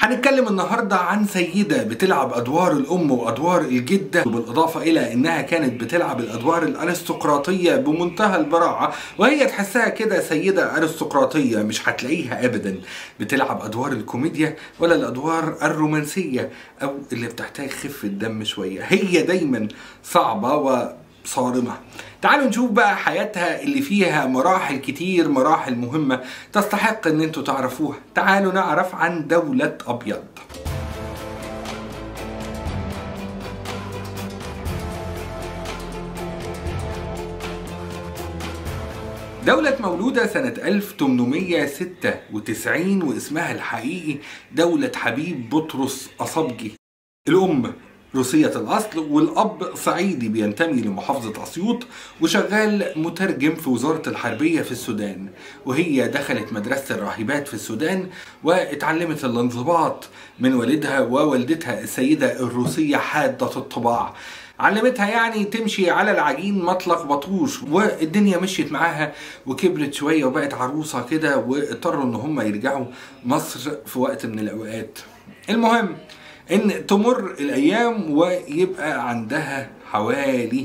هنتكلم النهاردة عن سيدة بتلعب أدوار الأم وأدوار الجدة بالإضافة إلى إنها كانت بتلعب الأدوار الأرستقراطية بمنتهى البراعة وهي تحسها كده سيدة أرستقراطية مش هتلاقيها أبدا بتلعب أدوار الكوميديا ولا الأدوار الرومانسية أو اللي بتحتاج خفة دم شوية هي دايما صعبة و صارمة تعالوا نشوف بقى حياتها اللي فيها مراحل كتير مراحل مهمة تستحق ان انتوا تعرفوها تعالوا نعرف عن دولة ابيض دولة مولودة سنة 1896 واسمها الحقيقي دولة حبيب بطرس أصبجي الأم روسية الأصل والأب صعيدي بينتمي لمحافظة أسيوط وشغال مترجم في وزارة الحربية في السودان وهي دخلت مدرسة الراهبات في السودان واتعلمت الانضباط من والدها ووالدتها السيدة الروسية حادة الطباع علمتها يعني تمشي على العجين ما تلخبطوش والدنيا مشيت معاها وكبرت شويه وبقت عروسه كده واضطروا ان هم يرجعوا مصر في وقت من الاوقات المهم ان تمر الايام ويبقى عندها حوالي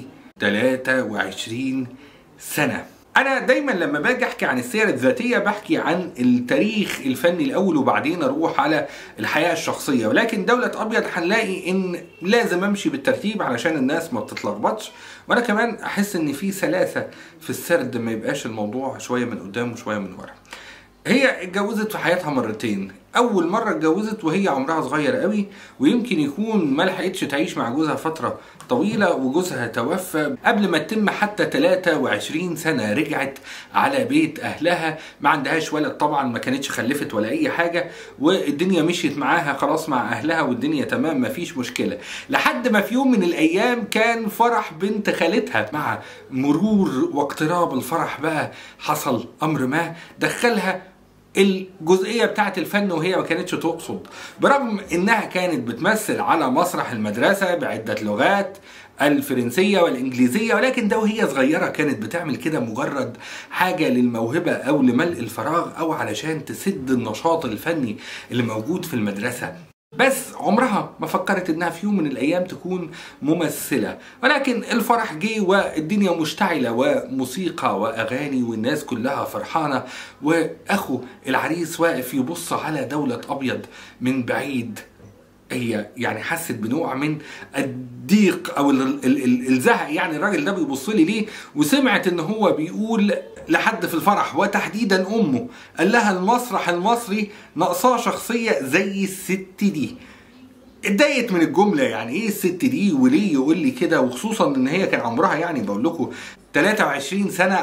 23 سنه انا دايما لما باجي احكي عن السير الذاتيه بحكي عن التاريخ الفني الاول وبعدين اروح على الحياه الشخصيه ولكن دوله ابيض هنلاقي ان لازم امشي بالترتيب علشان الناس ما بتتلخبطش وانا كمان احس ان في سلاسه في السرد ما يبقاش الموضوع شويه من قدام وشويه من ورا هي اتجوزت في حياتها مرتين اول مره اتجوزت وهي عمرها صغير قوي ويمكن يكون ما لحقتش تعيش مع جوزها فتره طويله وجوزها توفى قبل ما تتم حتى 23 سنه رجعت على بيت اهلها ما عندهاش ولد طبعا ما كانتش خلفت ولا اي حاجه والدنيا مشيت معاها خلاص مع اهلها والدنيا تمام ما فيش مشكله لحد ما في يوم من الايام كان فرح بنت خالتها مع مرور واقتراب الفرح بقى حصل امر ما دخلها الجزئيه بتاعت الفن وهي ما كانتش تقصد برغم انها كانت بتمثل على مسرح المدرسه بعده لغات الفرنسيه والانجليزيه ولكن ده وهي صغيره كانت بتعمل كده مجرد حاجه للموهبه او لملء الفراغ او علشان تسد النشاط الفني اللي موجود في المدرسه بس عمرها ما فكرت انها في يوم من الايام تكون ممثله ولكن الفرح جه والدنيا مشتعله وموسيقى واغاني والناس كلها فرحانه واخو العريس واقف يبص على دوله ابيض من بعيد هي يعني حست بنوع من الضيق او الزهق يعني الراجل ده بيبص لي ليه وسمعت ان هو بيقول لحد في الفرح وتحديدا امه قال لها المسرح المصري ناقصاه شخصيه زي الست دي اتضايقت من الجمله يعني ايه الست دي وليه يقول لي كده وخصوصا ان هي كان عمرها يعني بقول لكم 23 سنه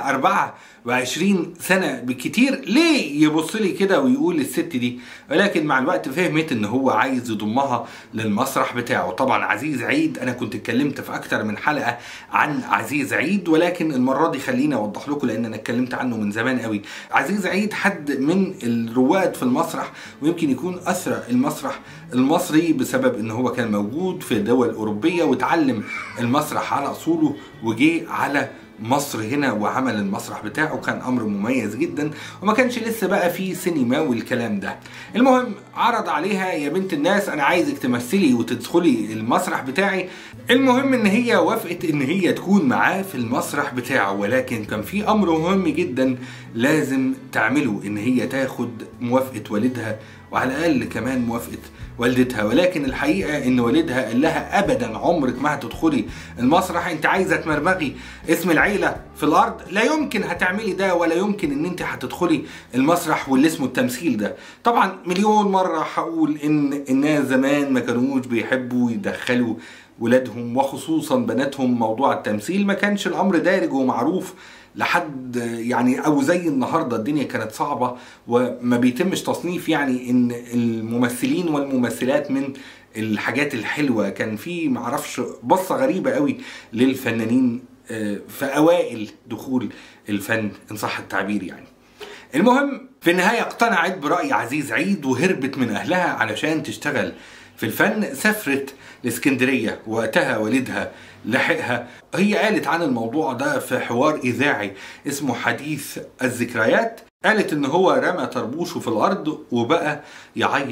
24 سنه بالكتير ليه يبص لي كده ويقول الست دي ولكن مع الوقت فهمت ان هو عايز يضمها للمسرح بتاعه طبعا عزيز عيد انا كنت اتكلمت في اكتر من حلقه عن عزيز عيد ولكن المره دي خليني اوضح لكم لان انا اتكلمت عنه من زمان قوي عزيز عيد حد من الرواد في المسرح ويمكن يكون اثرى المسرح المصري بسبب ان هو كان موجود في دول اوروبيه وتعلم المسرح على اصوله وجه على مصر هنا وعمل المسرح بتاعه كان امر مميز جدا وما كانش لسه بقى في سينما والكلام ده المهم عرض عليها يا بنت الناس انا عايزك تمثلي وتدخلي المسرح بتاعي المهم ان هي وافقت ان هي تكون معاه في المسرح بتاعه ولكن كان في امر مهم جدا لازم تعمله ان هي تاخد موافقه والدها وعلى الاقل كمان موافقه والدتها ولكن الحقيقه ان والدها قال لها ابدا عمرك ما هتدخلي المسرح انت عايزه تمرمغي اسم العيله في الارض لا يمكن هتعملي ده ولا يمكن ان انت هتدخلي المسرح واللي اسمه التمثيل ده طبعا مليون مره هقول ان الناس زمان ما كانوش بيحبوا يدخلوا ولادهم وخصوصا بناتهم موضوع التمثيل ما كانش الامر دارج ومعروف لحد يعني او زي النهارده الدنيا كانت صعبه وما بيتمش تصنيف يعني ان الممثلين والممثلات من الحاجات الحلوه كان في معرفش بصه غريبه قوي للفنانين في اوائل دخول الفن ان صح التعبير يعني المهم في النهايه اقتنعت براي عزيز عيد وهربت من اهلها علشان تشتغل في الفن سافرت لاسكندريه وقتها والدها لحقها هي قالت عن الموضوع ده في حوار اذاعي اسمه حديث الذكريات قالت ان هو رمى طربوشه في الارض وبقى يعيط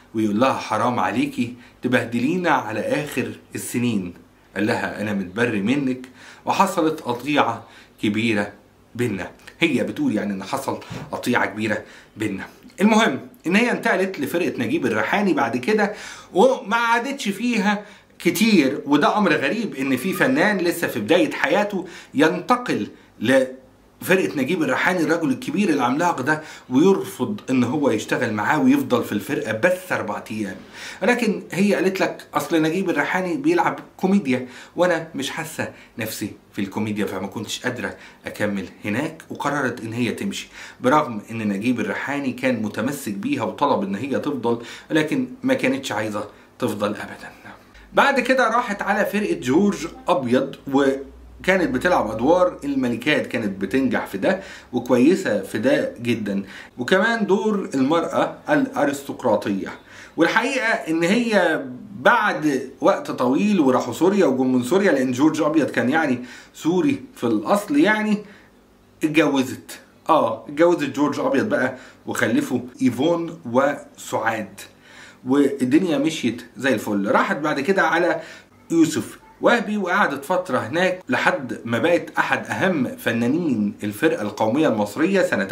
ويقول لها حرام عليكي تبهدلينا على آخر السنين قال لها أنا متبري منك وحصلت قطيعة كبيرة بينا هي بتقول يعني ان حصل قطيعه كبيره بينا المهم ان هي انتقلت لفرقه نجيب الريحاني بعد كده وما عادتش فيها كتير وده امر غريب ان في فنان لسه في بدايه حياته ينتقل لفرقه نجيب الريحاني الرجل الكبير العملاق ده ويرفض ان هو يشتغل معاه ويفضل في الفرقه بس اربع ايام ولكن هي قالت لك اصل نجيب الريحاني بيلعب كوميديا وانا مش حاسه نفسي في الكوميديا فما كنتش قادره اكمل هناك وقررت ان هي تمشي برغم ان نجيب الريحاني كان متمسك بيها وطلب ان هي تفضل ولكن ما كانتش عايزه تفضل ابدا بعد كده راحت على فرقه جورج ابيض وكانت بتلعب ادوار الملكات كانت بتنجح في ده وكويسه في ده جدا وكمان دور المراه الارستقراطيه والحقيقه ان هي بعد وقت طويل وراحوا سوريا وجم من سوريا لان جورج ابيض كان يعني سوري في الاصل يعني اتجوزت اه اتجوزت جورج ابيض بقى وخلفوا ايفون وسعاد والدنيا مشيت زي الفل راحت بعد كده على يوسف وهبي وقعدت فترة هناك لحد ما بقت أحد أهم فنانين الفرقة القومية المصرية سنة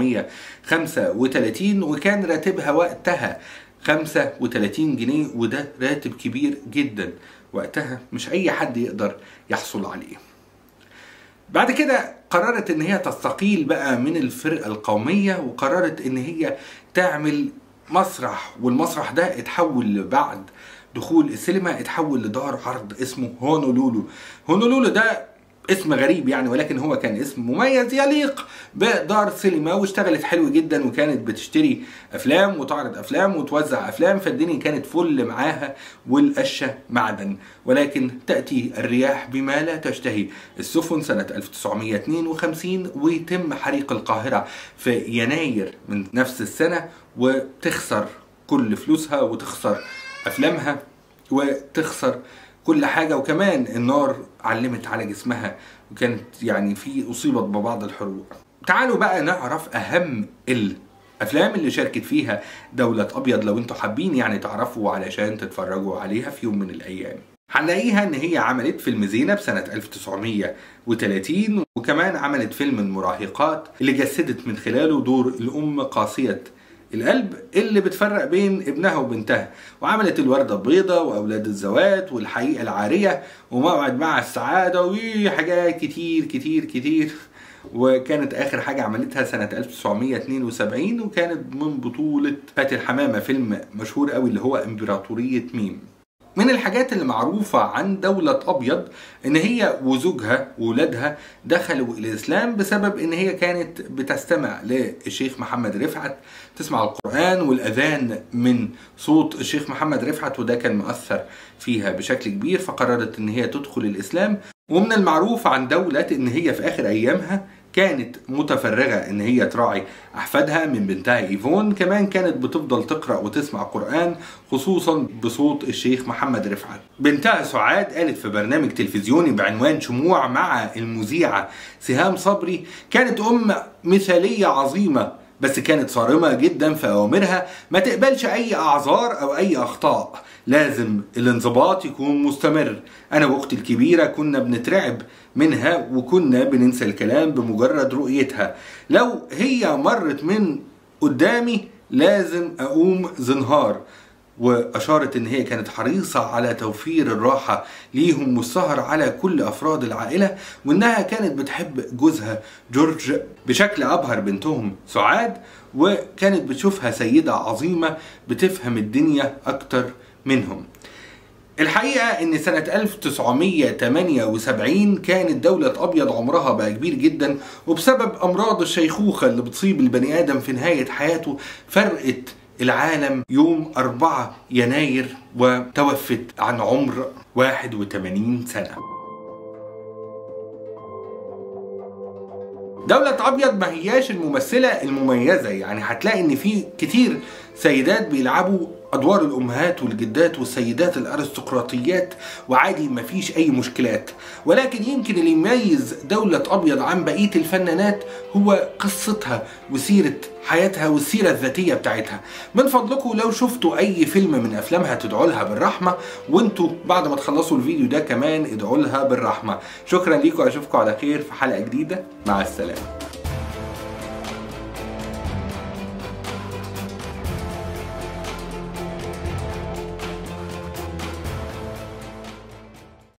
1935 وكان راتبها وقتها 35 جنيه وده راتب كبير جدا وقتها مش أي حد يقدر يحصل عليه بعد كده قررت ان هي تستقيل بقى من الفرقه القوميه وقررت ان هي تعمل مسرح والمسرح ده اتحول بعد دخول السينما اتحول لدار عرض اسمه هونولولو هونولولو ده اسم غريب يعني ولكن هو كان اسم مميز يليق بدار سينما واشتغلت حلو جدا وكانت بتشتري افلام وتعرض افلام وتوزع افلام فالدنيا كانت فل معاها والقشه معدن ولكن تاتي الرياح بما لا تشتهي السفن سنه 1952 ويتم حريق القاهره في يناير من نفس السنه وتخسر كل فلوسها وتخسر افلامها وتخسر كل حاجه وكمان النار علمت على جسمها وكانت يعني في اصيبت ببعض الحروق تعالوا بقى نعرف اهم الافلام اللي شاركت فيها دولة ابيض لو انتوا حابين يعني تعرفوا علشان تتفرجوا عليها في يوم من الايام هنلاقيها ان هي عملت فيلم زينب سنة 1930 وكمان عملت فيلم المراهقات اللي جسدت من خلاله دور الام قاسية القلب اللي بتفرق بين ابنها وبنتها وعملت الوردة البيضاء وأولاد الزوات والحقيقة العارية وموعد مع السعادة وحاجات كتير كتير كتير وكانت آخر حاجة عملتها سنة 1972 وكانت من بطولة فاتن حمامة فيلم مشهور قوي اللي هو إمبراطورية ميم من الحاجات اللي معروفة عن دولة أبيض إن هي وزوجها وولادها دخلوا الإسلام بسبب إن هي كانت بتستمع للشيخ محمد رفعت تسمع القرآن والأذان من صوت الشيخ محمد رفعت وده كان مؤثر فيها بشكل كبير فقررت إن هي تدخل الإسلام ومن المعروف عن دولة إن هي في آخر أيامها كانت متفرغة ان هي تراعي احفادها من بنتها ايفون كمان كانت بتفضل تقرأ وتسمع قرآن خصوصا بصوت الشيخ محمد رفعت بنتها سعاد قالت في برنامج تلفزيوني بعنوان شموع مع المذيعة سهام صبري كانت ام مثالية عظيمة بس كانت صارمة جدا في أوامرها ما تقبلش أي أعذار أو أي أخطاء لازم الانضباط يكون مستمر أنا وأختي الكبيرة كنا بنترعب منها وكنا بننسى الكلام بمجرد رؤيتها لو هي مرت من قدامي لازم أقوم زنهار وأشارت إن هي كانت حريصة على توفير الراحة ليهم والسهر على كل أفراد العائلة وإنها كانت بتحب جوزها جورج بشكل أبهر بنتهم سعاد وكانت بتشوفها سيدة عظيمة بتفهم الدنيا أكتر منهم الحقيقة ان سنة 1978 كانت دولة ابيض عمرها بقى كبير جدا وبسبب امراض الشيخوخة اللي بتصيب البني ادم في نهاية حياته فرقت العالم يوم 4 يناير وتوفت عن عمر 81 سنة دولة أبيض ما هياش الممثلة المميزة يعني هتلاقي إن في كتير سيدات بيلعبوا ادوار الامهات والجدات والسيدات الارستقراطيات وعادي مفيش اي مشكلات ولكن يمكن اللي يميز دولة ابيض عن بقية الفنانات هو قصتها وسيرة حياتها والسيرة الذاتية بتاعتها من فضلكم لو شفتوا اي فيلم من افلامها تدعوا لها بالرحمة وانتوا بعد ما تخلصوا الفيديو ده كمان ادعوا لها بالرحمة شكرا ليكم اشوفكم على خير في حلقة جديدة مع السلامة